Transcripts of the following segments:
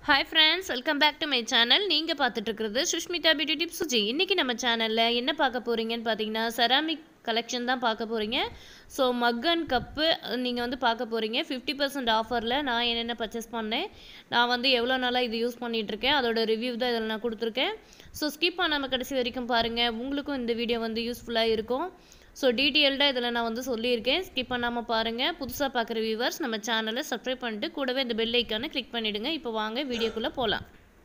hi friends welcome back to my channel நீங்கள் பார்த்துட்டு இருக்கிறது சுஷ்மிதா பியூட்டி டிப்ஸ் சுஜி இன்றைக்கி நம்ம சேனலில் என்ன பார்க்க போகிறீங்கன்னு பார்த்தீங்கன்னா செராமிக் கலெக்ஷன் தான் பார்க்க போகிறீங்க ஸோ மக் அண்ட் கப்பு நீங்கள் வந்து பார்க்க போகிறீங்க ஃபிஃப்டி பர்சன்ட் ஆஃபரில் நான் என்னென்ன பர்ச்சேஸ் பண்ணேன் நான் வந்து எவ்வளோ நாளாக இது யூஸ் பண்ணிகிட்ருக்கேன் அதோட ரிவ்யூ தான் இதில் நான் கொடுத்துருக்கேன் ஸோ ஸ்கிப் பண்ணாமல் கடைசி வரைக்கும் பாருங்கள் உங்களுக்கும் இந்த வீடியோ வந்து யூஸ்ஃபுல்லாக இருக்கும் ஸோ டீட்டெயில்டாக இதில் நான் வந்து சொல்லியிருக்கேன் ஸ்கிப் பண்ணாமல் பாருங்கள் புதுசாக பார்க்குற வியூவர்ஸ் நம்ம சேனலை சப்ஸ்கிரைப் பண்ணிட்டு கூடவே இந்த பெல் ஐக்கானை கிளிக் பண்ணிவிடுங்க இப்போ வாங்க வீடியோக்குள்ளே போகலாம்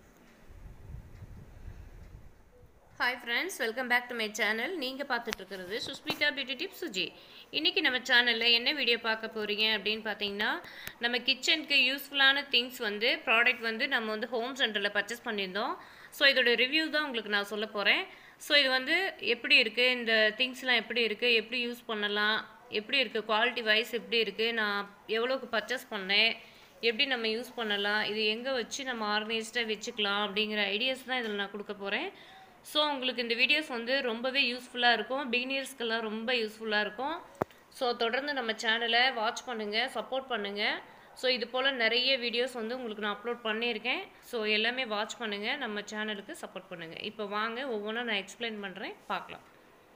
hi friends welcome back to my channel நீங்கள் பார்த்துட்டு இருக்கிறது சுஸ்மிதா பியூட்டி டிப்ஸ் சுஜி இன்றைக்கி நம்ம சேனலில் என்ன வீடியோ பார்க்க போகிறீங்க அப்படின்னு பார்த்தீங்கன்னா நம்ம கிச்சனுக்கு யூஸ்ஃபுல்லான திங்ஸ் வந்து ப்ராடக்ட் வந்து நம்ம வந்து ஹோம் சென்டரில் பர்ச்சேஸ் பண்ணியிருந்தோம் ஸோ இதோட ரிவ்யூ தான் உங்களுக்கு நான் சொல்ல போகிறேன் ஸோ இது வந்து எப்படி இருக்குது இந்த திங்ஸ்லாம் எப்படி இருக்குது எப்படி யூஸ் பண்ணலாம் எப்படி இருக்குது குவாலிட்டி வைஸ் எப்படி இருக்குது நான் எவ்வளோக்கு பர்ச்சேஸ் பண்ணேன் எப்படி நம்ம யூஸ் பண்ணலாம் இது எங்கே வச்சு நம்ம ஆர்கனைஸ்டாக வச்சுக்கலாம் அப்படிங்கிற ஐடியாஸ் தான் இதில் நான் கொடுக்க போகிறேன் ஸோ உங்களுக்கு இந்த வீடியோஸ் வந்து ரொம்பவே யூஸ்ஃபுல்லாக இருக்கும் பிகினியர்ஸ்க்கெல்லாம் ரொம்ப யூஸ்ஃபுல்லாக இருக்கும் ஸோ தொடர்ந்து நம்ம சேனலை வாட்ச் பண்ணுங்கள் சப்போர்ட் பண்ணுங்கள் ஸோ இது போல் நிறைய வீடியோஸ் வந்து உங்களுக்கு நான் அப்லோட் பண்ணியிருக்கேன் ஸோ எல்லாமே வாட்ச் பண்ணுங்கள் நம்ம சேனலுக்கு சப்போர்ட் பண்ணுங்கள் இப்போ வாங்க ஒவ்வொன்றா நான் எக்ஸ்பிளைன் பண்ணுறேன் பார்க்கலாம்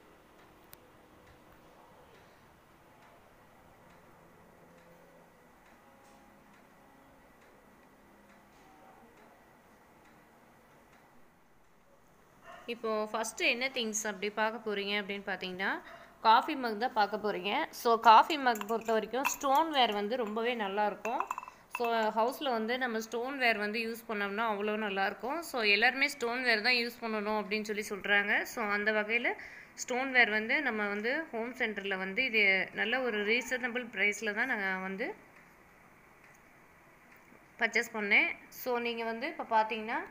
இப்போது ஃபஸ்ட்டு என்ன திங்ஸ் அப்படி பார்க்க போகிறீங்க அப்படின்னு பார்த்தீங்கன்னா காஃபி மக் தான் பார்க்க போகிறீங்க ஸோ காஃபி மக் பொறுத்த வரைக்கும் ஸ்டோன் வேர் வந்து ரொம்பவே நல்லாயிருக்கும் ஸோ ஹவுஸில் வந்து நம்ம ஸ்டோன் வேர் வந்து யூஸ் பண்ணோம்னா அவ்வளோ நல்லாயிருக்கும் ஸோ எல்லாருமே ஸ்டோன் வேர் தான் யூஸ் பண்ணணும் அப்படின்னு சொல்லி சொல்கிறாங்க ஸோ அந்த வகையில் ஸ்டோன் வேர் வந்து நம்ம வந்து ஹோம் சென்டரில் வந்து இது நல்ல ஒரு ரீசனபிள் ப்ரைஸில் தான் நான் வந்து பர்ச்சேஸ் பண்ணேன் ஸோ நீங்கள் வந்து இப்போ பார்த்தீங்கன்னா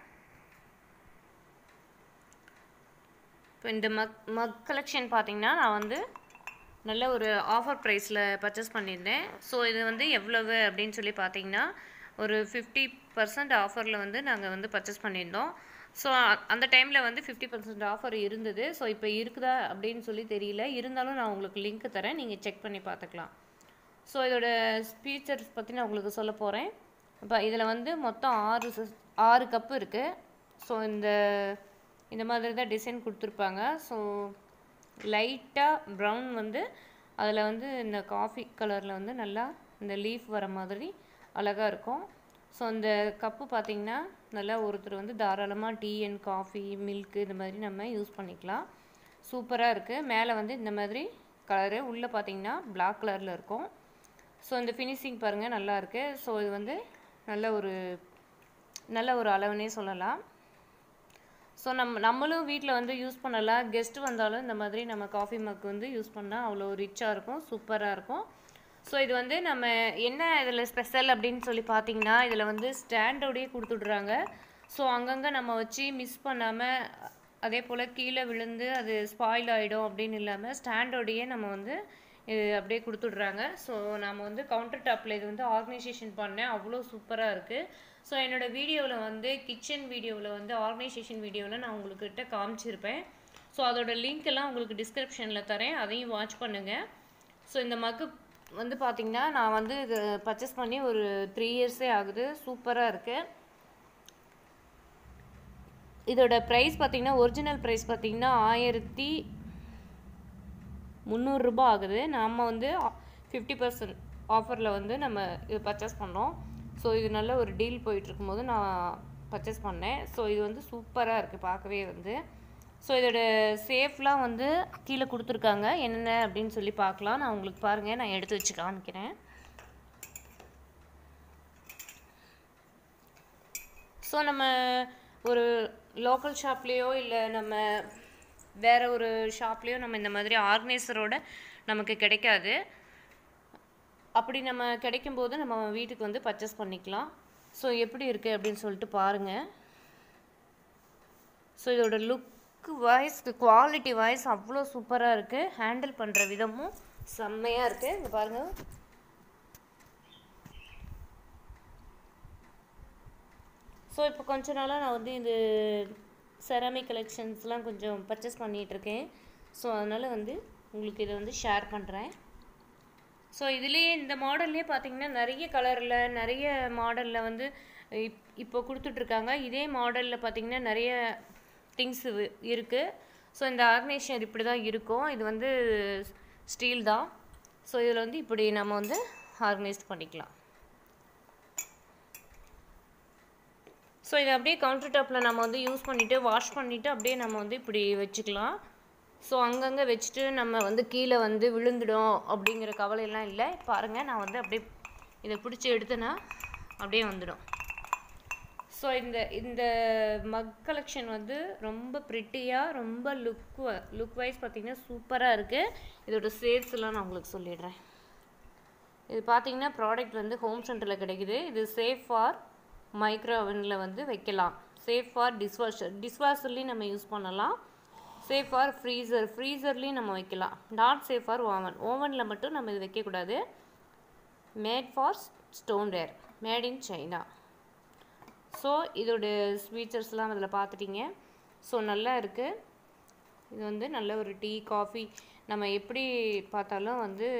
இப்போ இந்த மக் மக் கலெக்ஷன் பார்த்தீங்கன்னா நான் வந்து நல்ல ஒரு ஆஃபர் ப்ரைஸில் பர்ச்சேஸ் பண்ணியிருந்தேன் ஸோ இது வந்து எவ்வளவு அப்படின்னு சொல்லி பார்த்தீங்கன்னா ஒரு ஃபிஃப்டி பர்சன்ட் ஆஃபரில் வந்து நாங்கள் வந்து பர்ச்சேஸ் பண்ணியிருந்தோம் ஸோ அந்த டைமில் வந்து ஃபிஃப்டி பர்சன்ட் ஆஃபர் இருந்தது ஸோ இப்போ இருக்குதா அப்படின்னு சொல்லி தெரியல இருந்தாலும் நான் உங்களுக்கு லிங்க் தரேன் நீங்கள் செக் பண்ணி பார்த்துக்கலாம் ஸோ இதோட ஃபீச்சர்ஸ் பற்றி நான் உங்களுக்கு சொல்ல போகிறேன் இப்போ இதில் வந்து மொத்தம் ஆறு ஆறு கப்பு இருக்குது ஸோ இந்த இந்த மாதிரி தான் டிசைன் கொடுத்துருப்பாங்க ஸோ லைட்டாக ப்ரௌன் வந்து அதில் வந்து இந்த காஃபி கலரில் வந்து நல்லா இந்த லீஃப் வர மாதிரி அழகாக இருக்கும் ஸோ அந்த கப்பு பார்த்திங்கன்னா நல்லா ஒருத்தர் வந்து தாராளமாக டீ அண்ட் காஃபி மில்க்கு இந்த மாதிரி நம்ம யூஸ் பண்ணிக்கலாம் சூப்பராக இருக்குது மேலே வந்து இந்த மாதிரி கலரு உள்ளே பார்த்திங்கன்னா பிளாக் கலரில் இருக்கும் ஸோ இந்த ஃபினிஷிங் பாருங்கள் நல்லா இருக்குது ஸோ இது வந்து நல்ல ஒரு நல்ல ஒரு அளவுனே சொல்லலாம் ஸோ நம்ம நம்மளும் வீட்டில் வந்து யூஸ் பண்ணலாம் கெஸ்ட்டு வந்தாலும் இந்த மாதிரி நம்ம காஃபி மக் வந்து யூஸ் பண்ணால் அவ்வளோ ரிச்சாக இருக்கும் சூப்பராக இருக்கும் ஸோ இது வந்து நம்ம என்ன இதில் ஸ்பெஷல் அப்படின்னு சொல்லி பார்த்தீங்கன்னா இதில் வந்து ஸ்டாண்டோடையே கொடுத்துட்றாங்க ஸோ அங்கங்கே நம்ம வச்சு மிஸ் பண்ணாமல் அதே போல் கீழே விழுந்து அது ஸ்பாயில் ஆகிடும் அப்படின்னு இல்லாமல் ஸ்டாண்டோடையே நம்ம வந்து இது அப்படியே கொடுத்துட்றாங்க ஸோ நம்ம வந்து கவுண்டர் டாப்பில் இது வந்து ஆர்கனைசேஷன் பண்ணேன் அவ்வளோ சூப்பராக இருக்குது ஸோ என்னோடய வீடியோவில் வந்து கிச்சன் வீடியோவில் வந்து ஆர்கனைசேஷன் வீடியோவில் நான் உங்கள்கிட்ட காமிச்சிருப்பேன் ஸோ அதோட லிங்க் எல்லாம் உங்களுக்கு டிஸ்கிரிப்ஷனில் தரேன் அதையும் வாட்ச் பண்ணுங்கள் ஸோ இந்த மக்கு வந்து பார்த்திங்கன்னா நான் வந்து இது பர்ச்சேஸ் பண்ணி ஒரு த்ரீ இயர்ஸே ஆகுது சூப்பராக இருக்குது இதோட ப்ரைஸ் பார்த்திங்கன்னா ஒரிஜினல் ப்ரைஸ் பார்த்திங்கன்னா ஆயிரத்தி முந்நூறுரூபா ஆகுது நம்ம வந்து ஃபிஃப்டி பர்சன்ட் ஆஃபரில் வந்து நம்ம இது பர்ச்சேஸ் பண்ணோம் ஸோ இது நல்ல ஒரு டீல் போயிட்டுருக்கும் போது நான் பர்ச்சேஸ் பண்ணேன் ஸோ இது வந்து சூப்பராக இருக்குது பார்க்கவே வந்து ஸோ இதோட சேஃப்லாம் வந்து கீழே கொடுத்துருக்காங்க என்னென்ன அப்படின்னு சொல்லி பார்க்கலாம் நான் உங்களுக்கு பாருங்கள் நான் எடுத்து வச்சு காமிக்கிறேன் ஸோ நம்ம ஒரு லோக்கல் ஷாப்லேயோ இல்லை நம்ம வேறு ஒரு ஷாப்லேயோ நம்ம இந்த மாதிரி ஆர்கனைசரோட நமக்கு கிடைக்காது அப்படி நம்ம கிடைக்கும்போது நம்ம வீட்டுக்கு வந்து பர்ச்சேஸ் பண்ணிக்கலாம் ஸோ எப்படி இருக்குது அப்படின்னு சொல்லிட்டு பாருங்கள் ஸோ இதோட லுக்கு வாய்ஸ் குவாலிட்டி வாய்ஸ் அவ்வளோ சூப்பராக இருக்குது ஹேண்டில் பண்ணுற விதமும் செம்மையாக இருக்குது இங்கே பாருங்கள் ஸோ இப்போ கொஞ்ச நாளாக நான் வந்து இது செராமிக் கலெக்ஷன்ஸ்லாம் கொஞ்சம் பர்ச்சேஸ் பண்ணிகிட்ருக்கேன் ஸோ அதனால் வந்து உங்களுக்கு இதை வந்து ஷேர் பண்ணுறேன் ஸோ இதுலேயே இந்த மாடல்லே பார்த்தீங்கன்னா நிறைய கலரில் நிறைய மாடலில் வந்து இப் இப்போ கொடுத்துட்ருக்காங்க இதே மாடலில் பார்த்தீங்கன்னா நிறைய திங்ஸ் இருக்குது ஸோ இந்த ஆர்கனைசேஷன் இப்படி தான் இருக்கும் இது வந்து ஸ்டீல் தான் ஸோ இதில் வந்து இப்படி நம்ம வந்து ஆர்கனைஸ் பண்ணிக்கலாம் ஸோ இதை அப்படியே கவுண்டர் டாப்பில் நம்ம வந்து யூஸ் பண்ணிவிட்டு வாஷ் பண்ணிவிட்டு அப்படியே நம்ம வந்து இப்படி வச்சுக்கலாம் ஸோ அங்கங்கே வச்சுட்டு நம்ம வந்து கீழே வந்து விழுந்துடும் அப்படிங்கிற கவலையெல்லாம் இல்லை பாருங்கள் நான் வந்து அப்படியே இதை பிடிச்சி எடுத்தேன்னா அப்படியே வந்துடும் ஸோ இந்த இந்த மக் கலெக்ஷன் வந்து ரொம்ப ப்ரிட்டியாக ரொம்ப லுக் லுக் வைஸ் பார்த்தீங்கன்னா சூப்பராக இருக்குது இதோட சேல்ஸ் எல்லாம் நான் உங்களுக்கு சொல்லிடுறேன் இது பார்த்தீங்கன்னா ப்ராடக்ட் வந்து ஹோம் சென்டரில் கிடைக்குது இது சேஃப் ஃபார் மைக்ரோ அவனில் வந்து வைக்கலாம் சேஃப் ஃபார் டிஷ்வாஷர் டிஷ்வாஷர்லேயும் நம்ம யூஸ் பண்ணலாம் சேஃப் ஃபார் ஃப்ரீசர் ஃப்ரீசர்லேயும் நம்ம வைக்கலாம் நாட் சேஃப் ஃபார் ஓவன் ஓவனில் மட்டும் நம்ம இது வைக்கக்கூடாது made for stoneware made in China so இதோட ஃபீச்சர்ஸ்லாம் அதில் பார்த்துட்டீங்க ஸோ நல்லா இருக்குது இது வந்து நல்ல ஒரு டீ காஃபி நம்ம எப்படி பார்த்தாலும் வந்து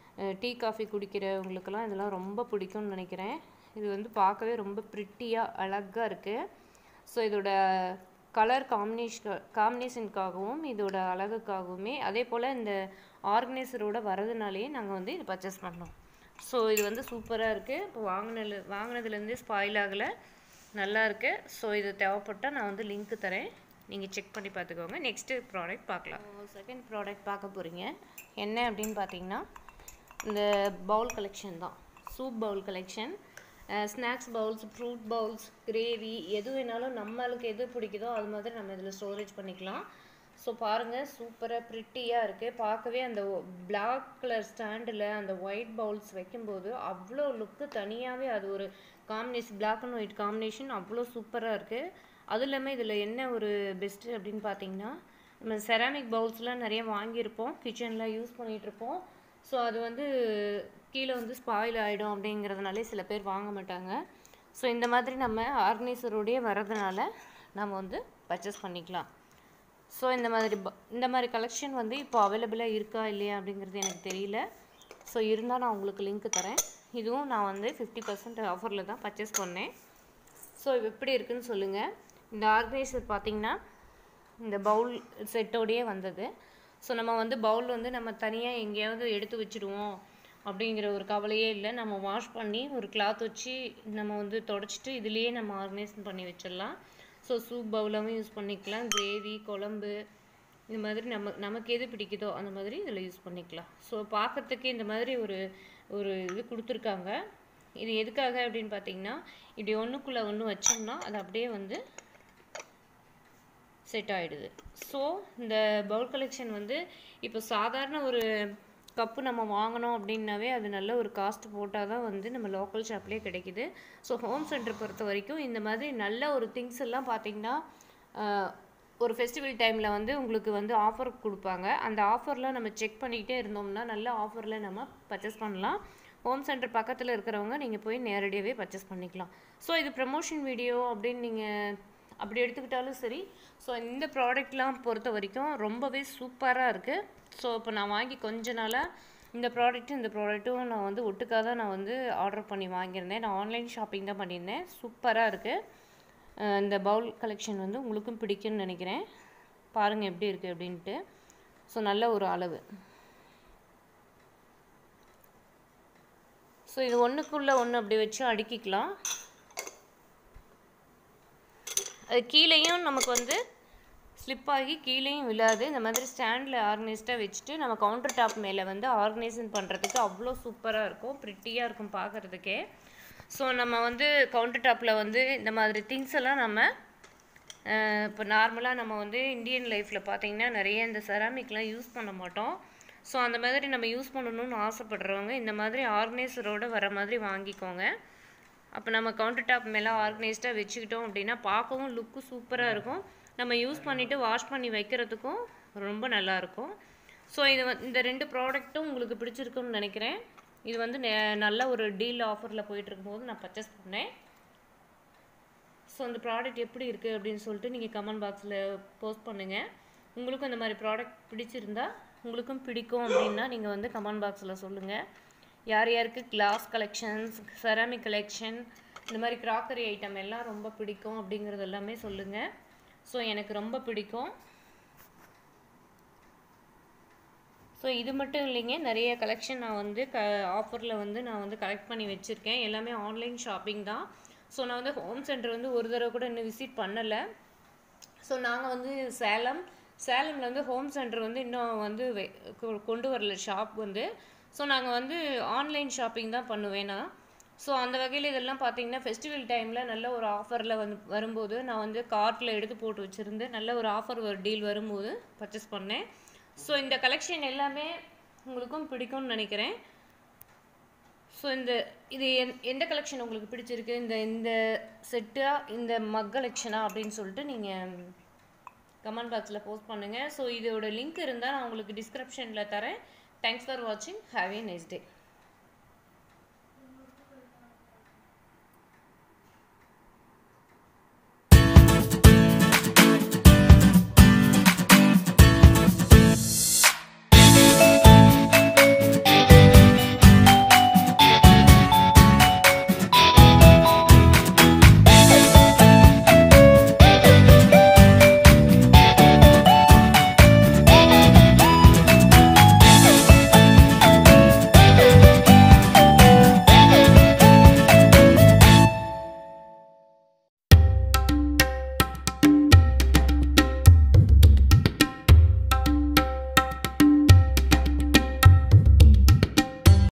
டீ காஃபி குடிக்கிறவங்களுக்கெல்லாம் இதெல்லாம் ரொம்ப பிடிக்கும்னு நினைக்கிறேன் இது வந்து பார்க்கவே ரொம்ப ப்ரிட்டியாக அழகாக இருக்குது ஸோ இதோட கலர் காம்பினேஷன் காம்பினேஷனுக்காகவும் இதோட அழகுக்காகவுமே அதே போல் இந்த ஆர்கனைசரோட வரதுனாலேயே நாங்கள் வந்து இது பர்ச்சேஸ் பண்ணோம் ஸோ இது வந்து சூப்பராக இருக்குது இப்போ வாங்கினது வாங்கினதுலேருந்தே ஸ்பாயில் ஆகலை நல்லா இருக்குது ஸோ இது தேவைப்பட்டால் நான் வந்து லிங்க் தரேன் நீங்கள் செக் பண்ணி பார்த்துக்கோங்க நெக்ஸ்ட்டு ப்ராடக்ட் பார்க்கலாம் செகண்ட் ப்ராடக்ட் பார்க்க போகிறீங்க என்ன அப்படின்னு பார்த்தீங்கன்னா இந்த பவுல் கலெக்ஷன் தான் soup bowl collection snacks bowls fruit bowls gravy எது வேணாலும் நம்மளுக்கு எது பிடிக்குதோ அது மாதிரி நம்ம இதில் ஸ்டோரேஜ் பண்ணிக்கலாம் ஸோ பாருங்கள் சூப்பராக ப்ரிட்டியாக இருக்குது பார்க்கவே அந்த பிளாக் கலர் ஸ்டாண்டில் அந்த ஒயிட் பவுல்ஸ் வைக்கும்போது அவ்வளோ லுக்கு தனியாகவே அது ஒரு combination black and white combination அவ்வளோ சூப்பராக இருக்குது அது இல்லாமல் இதில் என்ன ஒரு பெஸ்ட்டு அப்படின்னு பார்த்தீங்கன்னா நம்ம செராமிக் பவுல்ஸ்லாம் நிறைய வாங்கியிருப்போம் கிச்சனில் யூஸ் பண்ணிகிட்ருப்போம் ஸோ அது வந்து கீழே வந்து ஸ்பாயில் ஆகிடும் அப்படிங்கிறதுனாலே சில பேர் வாங்க மாட்டாங்க ஸோ இந்த மாதிரி நம்ம ஆர்கனைசரோடையே வர்றதுனால நம்ம வந்து பர்ச்சேஸ் பண்ணிக்கலாம் ஸோ இந்த மாதிரி ப- இந்த மாதிரி கலெக்ஷன் வந்து இப்போ அவைலபிளாக இருக்கா இல்லையா அப்படிங்கிறது எனக்கு தெரியல ஸோ இருந்தால் நான் உங்களுக்கு லிங்க் தரேன் இதுவும் நான் வந்து ஃபிஃப்டி பர்சன்ட் ஆஃபரில் தான் பர்ச்சேஸ் பண்ணேன் ஸோ எப்படி இருக்குன்னு சொல்லுங்கள் இந்த ஆர்கனைசர் பார்த்தீங்கன்னா இந்த பவுல் செட்டோடையே வந்தது ஸோ நம்ம வந்து பவுல் வந்து நம்ம தனியாக எங்கேயாவது எடுத்து வச்சுடுவோம் அப்படிங்கிற ஒரு கவலையே இல்லை நம்ம வாஷ் பண்ணி ஒரு கிளாத் வச்சு நம்ம வந்து தொடச்சிட்டு இதுலேயே நம்ம ஆர்கனைஸ் பண்ணி வச்சிடலாம் ஸோ சூப் பவுலாகவும் யூஸ் பண்ணிக்கலாம் கிரேவி குழம்பு இந்த மாதிரி நம்ம நமக்கு எது பிடிக்குதோ அந்த மாதிரி இதில் யூஸ் பண்ணிக்கலாம் ஸோ பார்க்கறதுக்கு இந்த மாதிரி ஒரு ஒரு இது கொடுத்துருக்காங்க இது எதுக்காக அப்படின்னு பார்த்தீங்கன்னா இப்படி ஒன்றுக்குள்ளே ஒன்று வச்சோம்னா அது அப்படியே வந்து செட் ஆகிடுது ஸோ இந்த பவுல் கலெக்ஷன் வந்து இப்போ சாதாரண ஒரு கப்பு நம்ம வாங்கினோம் அப்படின்னாவே அது நல்ல ஒரு காஸ்ட் போட்டால் தான் வந்து நம்ம லோக்கல் ஷாப்லேயே கிடைக்குது ஸோ ஹோம் சென்டர் பொறுத்த வரைக்கும் இந்த மாதிரி நல்ல ஒரு திங்ஸ் எல்லாம் பார்த்தீங்கன்னா ஆஹ், ஒரு ஃபெஸ்டிவல் டைமில் வந்து உங்களுக்கு வந்து ஆஃபர் கொடுப்பாங்க அந்த ஆஃபர்லாம் நம்ம செக் பண்ணிக்கிட்டே இருந்தோம்னா நல்ல ஆஃபரில் நம்ம பர்ச்சேஸ் பண்ணலாம் ஹோம் சென்டர் பக்கத்தில் இருக்கிறவங்க நீங்கள் போய் நேரடியாகவே பர்ச்சேஸ் பண்ணிக்கலாம் ஸோ இது ப்ரமோஷன் வீடியோ அப்படின்னு நீங்கள் அப்படி எடுத்துக்கிட்டாலும் சரி ஸோ இந்த ப்ராடக்ட்லாம் பொறுத்த வரைக்கும் ரொம்பவே சூப்பராக இருக்குது ஸோ இப்போ நான் வாங்கி கொஞ்ச நாளாக இந்த ப்ராடக்ட்டும் இந்த ப்ராடக்ட்டும் நான் வந்து ஒட்டுக்காக தான் நான் வந்து ஆர்டர் பண்ணி வாங்கியிருந்தேன் நான் ஆன்லைன் ஷாப்பிங் தான் பண்ணியிருந்தேன் சூப்பராக இருக்குது இந்த பவுல் கலெக்ஷன் வந்து உங்களுக்கும் பிடிக்கும்னு நினைக்கிறேன் பாருங்கள் எப்படி இருக்குது அப்படின்ட்டு ஸோ நல்ல ஒரு அளவு ஸோ இது ஒன்றுக்குள்ளே ஒன்று அப்படி வச்சு அடுக்கிக்கலாம் அது கீழேயும் நமக்கு வந்து ஸ்லிப் ஆகி கீழேயும் விழாது இந்த மாதிரி ஸ்டாண்டில் ஆர்கனைஸ்டாக வச்சுட்டு நம்ம கவுண்டர் டாப் மேலே வந்து ஆர்கனைசன் பண்ணுறதுக்கு அவ்வளோ சூப்பராக இருக்கும் ப்ரிட்டியாக இருக்கும் பார்க்குறதுக்கே ஸோ நம்ம வந்து கவுண்டர் டாப்பில் வந்து இந்த மாதிரி திங்ஸ் எல்லாம் நம்ம இப்போ நார்மலாக நம்ம வந்து இந்தியன் லைஃப்பில் பார்த்தீங்கன்னா நிறைய இந்த செராமிக்லாம் யூஸ் பண்ண மாட்டோம் ஸோ அந்த மாதிரி நம்ம யூஸ் பண்ணணும்னு ஆசைப்படுறவங்க இந்த மாதிரி ஆர்கனைசரோட வர மாதிரி வாங்கிக்கோங்க அப்போ நம்ம கவுண்டர் டாப் மேலே ஆர்கனைஸ்டாக வச்சுக்கிட்டோம் அப்படின்னா பார்க்கவும் லுக்கு சூப்பராக இருக்கும் நம்ம யூஸ் பண்ணிவிட்டு வாஷ் பண்ணி வைக்கிறதுக்கும் ரொம்ப நல்லாயிருக்கும் ஸோ இது வந்து இந்த ரெண்டு ப்ராடக்ட்டும் உங்களுக்கு பிடிச்சிருக்குன்னு நினைக்கிறேன் இது வந்து நெ- நல்ல ஒரு டீல் ஆஃபரில் போயிட்டு இருக்கும்போது நான் பர்ச்சேஸ் பண்ணேன் ஸோ அந்த ப்ராடக்ட் எப்படி இருக்குது அப்படின்னு சொல்லிட்டு நீங்கள் கமெண்ட் பாக்ஸில் போஸ்ட் பண்ணுங்கள் உங்களுக்கும் இந்த மாதிரி ப்ராடக்ட் பிடிச்சிருந்தா உங்களுக்கும் பிடிக்கும் அப்படின்னா நீங்கள் வந்து கமெண்ட் பாக்ஸில் சொல்லுங்கள் யார் யாருக்கு கிளாஸ் கலெக்ஷன்ஸ் செராமிக் கலெக்ஷன் இந்த மாதிரி கிராக்கரி ஐட்டம் எல்லாம் ரொம்ப பிடிக்கும் அப்படிங்கிறது எல்லாமே சொல்லுங்கள் ஸோ எனக்கு ரொம்ப பிடிக்கும் ஸோ இது மட்டும் இல்லைங்க நிறைய கலெக்ஷன் நான் வந்து க ஆஃபரில் வந்து நான் வந்து கலெக்ட் பண்ணி வச்சுருக்கேன் எல்லாமே ஆன்லைன் ஷாப்பிங் தான் ஸோ நான் வந்து ஹோம் சென்டர் வந்து ஒரு தடவை கூட இன்னும் விசிட் பண்ணலை ஸோ நாங்கள் வந்து சேலம் சேலமில் வந்து ஹோம் சென்டர் வந்து இன்னும் வந்து வெ- கொ- கொண்டு வரல ஷாப் வந்து ஸோ நாங்கள் வந்து ஆன்லைன் ஷாப்பிங் தான் பண்ணுவேன் நான் ஸோ அந்த வகையில் இதெல்லாம் பார்த்தீங்கன்னா ஃபெஸ்டிவல் டைமில் நல்ல ஒரு ஆஃபரில் வந்து வரும்போது நான் வந்து கார்ட்டில் எடுத்து போட்டு வச்சுருந்து நல்ல ஒரு ஆஃபர் ஒரு டீல் வரும்போது பர்ச்சேஸ் பண்ணேன் ஸோ இந்த கலெக்ஷன் எல்லாமே உங்களுக்கும் பிடிக்கும்னு நினைக்கிறேன் ஸோ இந்த இது எந் எந்த கலெக்ஷன் உங்களுக்கு பிடிச்சிருக்கு இந்த இந்த செட்டா இந்த மக் கலெக்ஷனா அப்படின்னு சொல்லிட்டு நீங்கள் கமெண்ட் பாக்ஸில் போஸ்ட் பண்ணுங்கள் ஸோ இதோட லிங்க் இருந்தால் நான் உங்களுக்கு டிஸ்கிரிப்ஷனில் தரேன் தேங்க்ஸ் ஃபார் வாட்சிங் ஹாவ் ஏ நெக்ஸ்ட் டே